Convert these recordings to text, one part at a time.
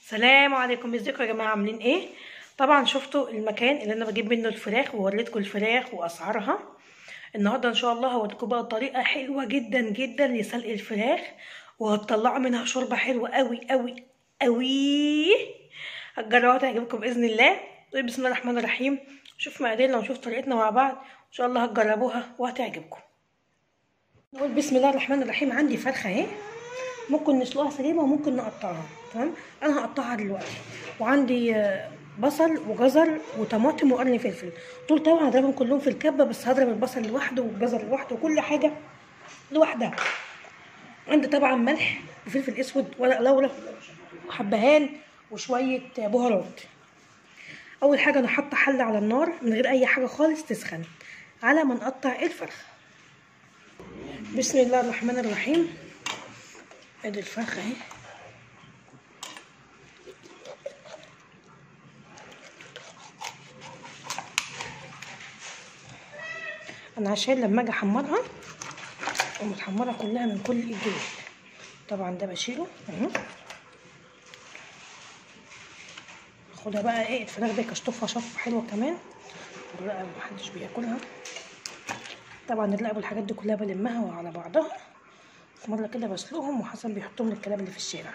السلام عليكم ازيكم يا جماعه عاملين ايه طبعا شفتوا المكان اللي انا بجيب منه الفراخ ووريتكم الفراخ واسعارها النهارده ان شاء الله هوريكم بقى طريقه حلوه جدا جدا لسلق الفراخ وهتطلعوا منها شوربه حلوه قوي قوي قوي هتجربوها تعجبكم باذن الله بسم الله الرحمن الرحيم نشوف مقاديرنا ونشوف طريقتنا مع بعض ان شاء الله هتجربوها وهتعجبكم نقول بسم الله الرحمن الرحيم عندي فرخه اهي ممكن نسلقها سليمه وممكن نقطعها تمام انا هقطعها دلوقتي وعندي بصل وجزر وطماطم وقرن فلفل دول طبعا هضربهم كلهم في الكبه بس هضرب البصل لوحده والجزر لوحده وكل حاجه لوحدها عندي طبعا ملح وفلفل اسود ورق لورا وحبهان وشويه بهارات اول حاجه انا حاطه حله على النار من غير اي حاجه خالص تسخن على ما نقطع الفرخه بسم الله الرحمن الرحيم ادي الفرخه اهي انا عشان لما اجي احمرها اقوم محمرها كلها من كل الجنب طبعا ده بشيله اهو خدها بقى ايه الفراخ دي كشطفها شطفه حلوه كمان الرقبه محدش بياكلها طبعا الرقبه والحاجات دي كلها بلمها على بعضها مرة كده بسلقهم وحسن بيحطهم للكلاب اللي في الشارع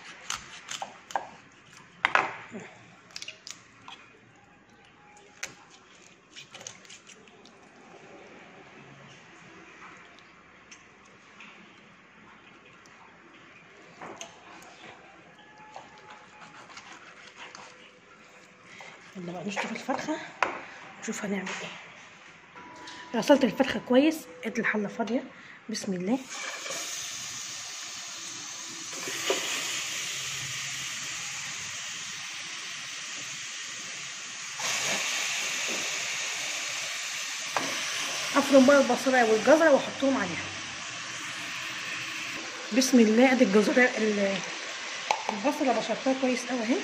يلا بقى نشطف الفرخة ونشوف هنعمل ايه غسلت الفرخة كويس ادي الحلة فاضية بسم الله افرم بقى البصلايه والجزره واحطهم عليها بسم الله ادي الجزره البصله بشرتها كويس قوي اهي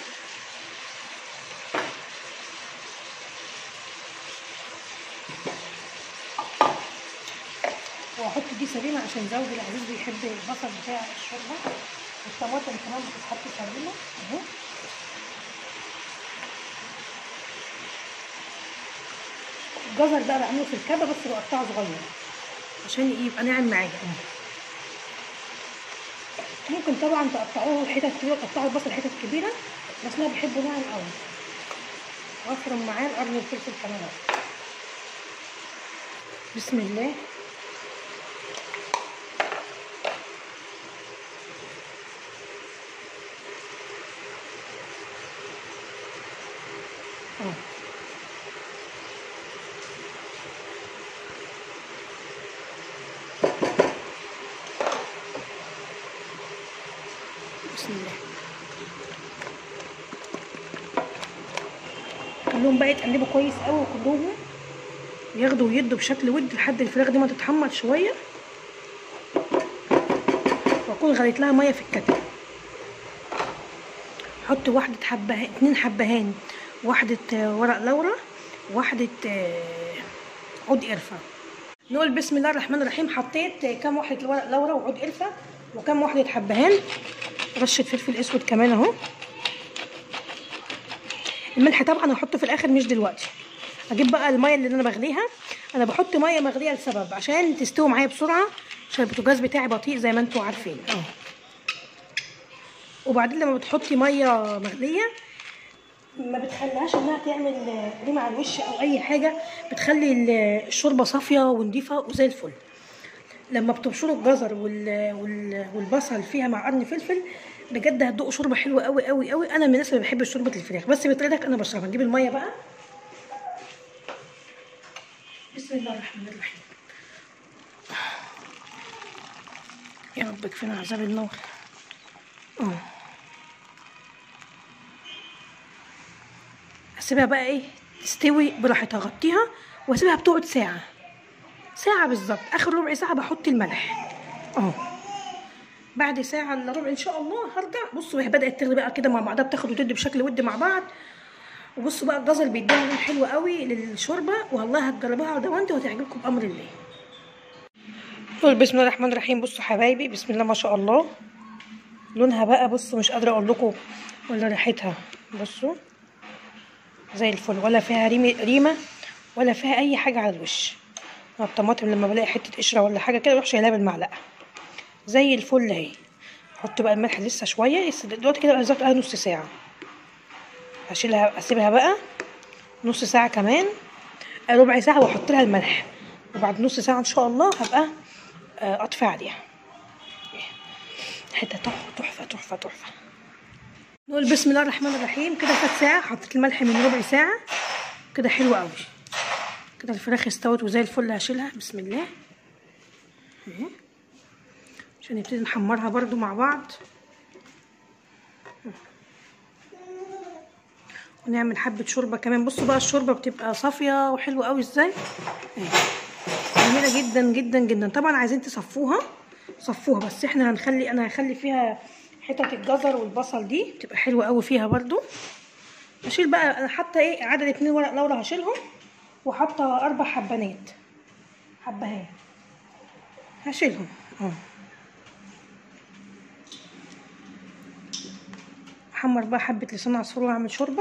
واحط دي سليمه عشان زوجي العزيز بيحب البصل بتاع الشوربه والطماطم كمان بتتحط سليمه اهو الجزر بقى بعمله في الكبه بس بقطعه صغير عشان يبقى ناعم معايا ممكن طبعا تقطعوه حتت كبيره تقطعوا البصل حتت كبيره بس انا بحبه ناعم قوي وافرم معاه القرن والفلفل كمان بسم الله اه بسم الله كلهم بقى يتقلبوا كويس قوي وكلهم ياخدوا ويدوا بشكل ود لحد الفراخ دي ما تتحمر شويه واكون غليت لها ميه في الكتل احط واحده حبهان اتنين حبهان واحده ورق لورا واحده عود قرفه نقول بسم الله الرحمن الرحيم حطيت كام واحده ورق لورا وعود قرفه وكام واحده حبهان رشه فلفل اسود كمان اهو الملح طبعا هحطه في الاخر مش دلوقتي اجيب بقى الميه اللي انا بغليها انا بحط ميه مغليه لسبب عشان تستوي معايا بسرعه عشان البوتاجاز بتاعي بطيء زي ما انتم عارفين اه وبعدين لما بتحطي ميه مغليه ما بتخليهاش انها تعمل ريم على الوش او اي حاجه بتخلي الشوربه صافيه ونضيفه وزي الفل لما بتبشروا الجزر وال... وال... والبصل فيها مع قرن فلفل بجد هتدوقوا شوربه حلوه قوي قوي قوي انا من الناس اللي بحب شوربه الفراخ بس بطريقتك انا بشربها نجيب الميه بقى بسم الله الرحمن الرحيم يا رب يكفينا عذاب النار اه اسيبها بقى ايه تستوي براحتها اغطيها واسيبها بتقعد ساعه ساعة بالظبط آخر ربع ساعة بحط الملح اهو بعد ساعة الا ربع إن شاء الله هرجع بصوا هي بدأت تغلي بقى كده مع بعضها بتاخد وتدي بشكل ود مع بعض وبصوا بقى الجزر بيديها لون حلو قوي للشوربة والله هتجربوها على ضمانتي وهتعجبكم بأمر الله قول بسم الله الرحمن الرحيم بصوا حبايبي بسم الله ما شاء الله لونها بقى بصوا مش قادره اقول لكم ولا ريحتها بصوا زي الفل ولا فيها ريمة ريمة ولا فيها اي حاجة على الوش أنا الطماطم لما بلاقي حتة قشرة ولا حاجة كده بروح شايلها بالمعلقة زي الفل اهي احط بقى الملح لسه شوية بس دلوقتي كده بالظبط بقى نص ساعة هشيلها اسيبها بقى نص ساعة كمان آه، ربع ساعة واحط لها الملح وبعد نص ساعة ان شاء الله هبقى آه، اطفي عليها حتة تحفة تحفة تحفة تحفة نقول بسم الله الرحمن الرحيم كده فات ساعة حطيت الملح من ربع ساعة كده حلو قوي كده الفراخ استوت وزي الفل هشيلها بسم الله اهي. عشان نبتدي نحمرها برضو مع بعض ونعمل حبة شوربة كمان بصوا بقى الشوربة بتبقى صافية وحلوة قوي ازاي اهي. جميلة جدا جدا جدا طبعا عايزين تصفوها صفوها بس احنا هنخلي انا هخلي فيها حتت الجزر والبصل دي بتبقى حلوة قوي فيها برضو اشيل بقى انا حاطه ايه عدد اتنين ورق لورا هشيلهم وحاطه اربع حبانات حبهان هشيلهم اه احمر بقى حبه لسان عصفور واعمل شوربه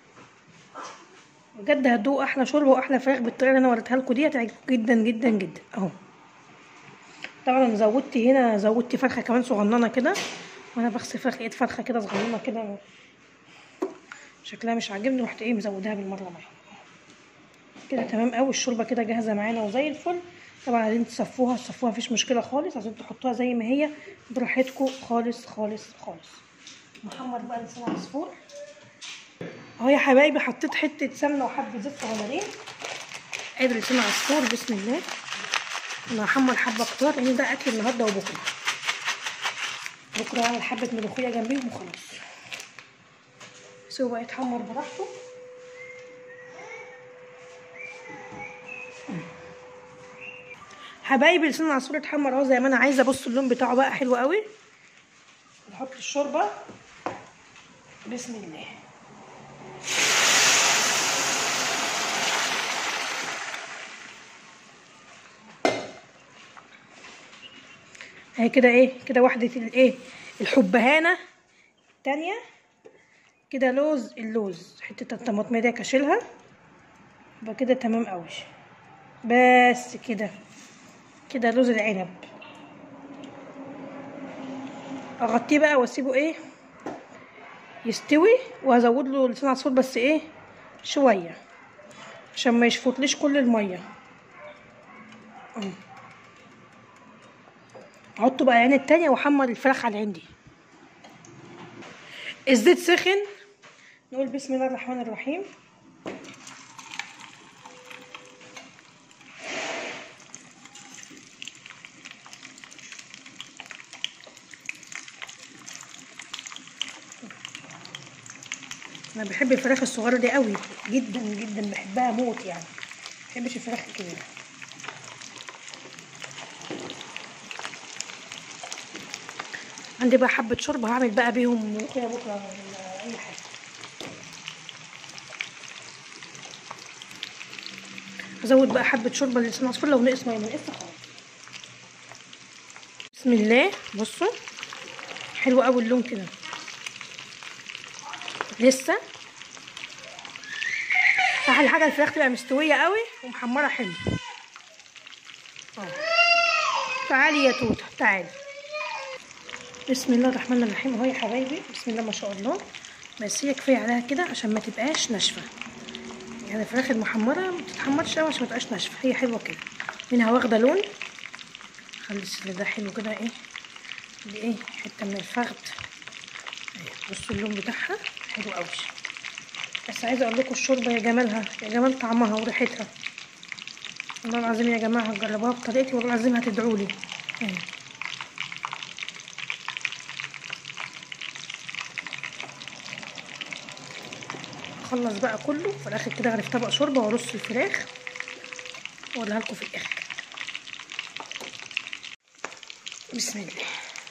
بجد هتدوق احلى شوربه واحلى فراخ بالطريقه اللي انا وريتها لكم دي هتعجبكم جدا جدا جدا اهو طبعا انا زودت هنا زودت فرخه كمان صغننه كده وانا بغسل فرخه لقيت فرخه كده صغننه كده شكلها مش عاجبني رحت ايه مزوداها بالمره معايا كده تمام قوي الشوربه كده جاهزه معانا وزي الفل طبعا عايزين تصفوها تصفوها مفيش مشكله خالص عايزين تحطوها زي ما هي براحتكم خالص خالص خالص نحمر بقى لسان عصفور اهو يا حبايبي حطيت حته سمنه وحبه زيت صغيرين ادي لسان عصفور بسم الله انا هحمر حبه كتار لان ده اكل النهارده وبكره بكره اعمل حبه ملوخيه جنبيهم وخلاص سيبه بقى يتحمر براحته حبايبي لسان العصفور اتحمر اهو زي ما انا عايزه بصوا اللون بتاعه بقى حلو قوي نحط الشوربه بسم الله اهي كده ايه كده واحده الايه الحبهانه التانية كده لوز اللوز حته الطماطم دي اشيلها يبقى كده تمام قوي بس كده كده لوز العنب اغطيه بقى واسيبه ايه يستوي وهزود له لسان عصفور بس ايه شويه عشان ما يشفطليش كل الميه أهو. احطه بقى العين التانية واحمر الفراخ على العين دي الزيت سخن نقول بسم الله الرحمن الرحيم انا بحب الفراخ الصغيره دي قوي جدا جدا بحبها موت يعني بحبش الفراخ الكبيره عندي بقى حبه شوربه هعمل بقى بيهم ملوخيه بكره ولا اي حاجه ازود بقى حبه شوربه لسان عصفور لو نقص ميه نقص خلاص بسم الله بصوا حلو قوي اللون كده لسه احلى حاجه الفراخ تبقى مستويه قوي ومحمره حلو اه تعالي يا توته تعالي بسم الله الرحمن الرحيم اهو يا حبايبي بسم الله ما شاء الله بس هي كفايه عليها كده عشان ما تبقاش ناشفه يعني الفراخ المحمره ما تتحمرش قوي عشان ما تبقاش ناشفه هي حلوه كده منها واخده لون خلي السن ده حلو كده ايه دي ايه حته من الفخد اهي بصوا اللون بتاعها حلو قوي بس عايزه اقول لكم الشوربه يا جمالها يا جمال طعمها وريحتها والله العظيم يا جماعه هتجربوها بطريقتي والله العظيم هتدعوا لي اهي اخلص بقى كله في الاخر كده اغرف طبق شوربه وارص الفراخ واقولها لكم في الاخر بسم الله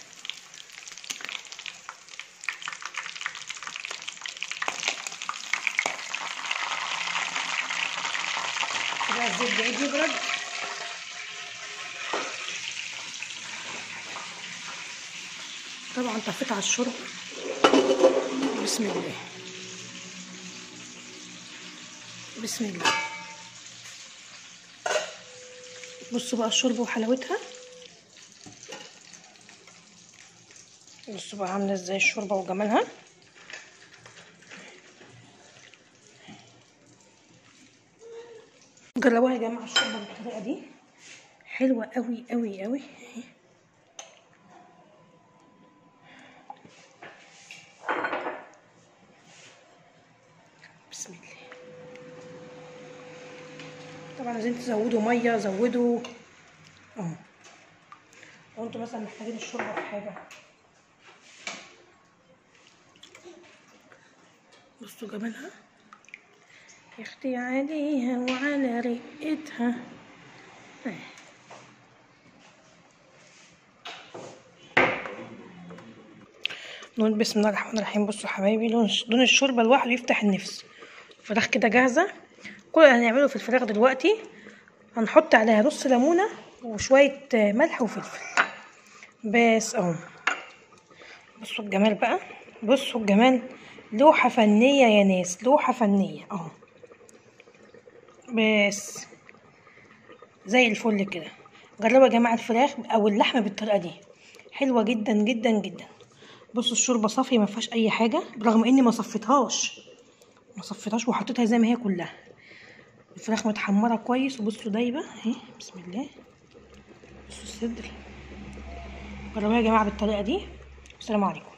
كده الزيت بعيد يبرد طبعا طفيت على الشوربه بسم الله بسم الله بصوا بقى الشوربه وحلاوتها بصوا بقى عامله ازاي الشوربه وجمالها جربوها يا جماعه الشوربه بالطريقه دي حلوه قوي قوي قوي بسم الله طبعا عايزين تزودوا ميه زودوا اهو لو انتوا مثلا محتاجين الشوربه في حاجه بصوا جمالها يا اختي عليها وعلى رقتها آه. نقول بسم الله الرحمن الرحيم بصوا حبايبي لون لون الشوربه لوحده يفتح النفس الفراخ كده جاهزه كل اللي هنعمله في الفراخ دلوقتي هنحط عليها نص ليمونه وشويه ملح وفلفل بس اهو بصوا الجمال بقى بصوا الجمال لوحه فنيه يا ناس لوحه فنيه اهو بس زي الفل كده جربوا يا جماعه الفراخ او اللحمه بالطريقه دي حلوه جدا جدا جدا بصوا الشوربه صافيه ما فيهاش اي حاجه برغم اني ما صفيتهاش ما صفيتهاش وحطيتها زي ما هي كلها الفراخ متحمره كويس وبصوا دايبه اهي بسم الله بصوا الصدر جربوها يا جماعه بالطريقه دي السلام عليكم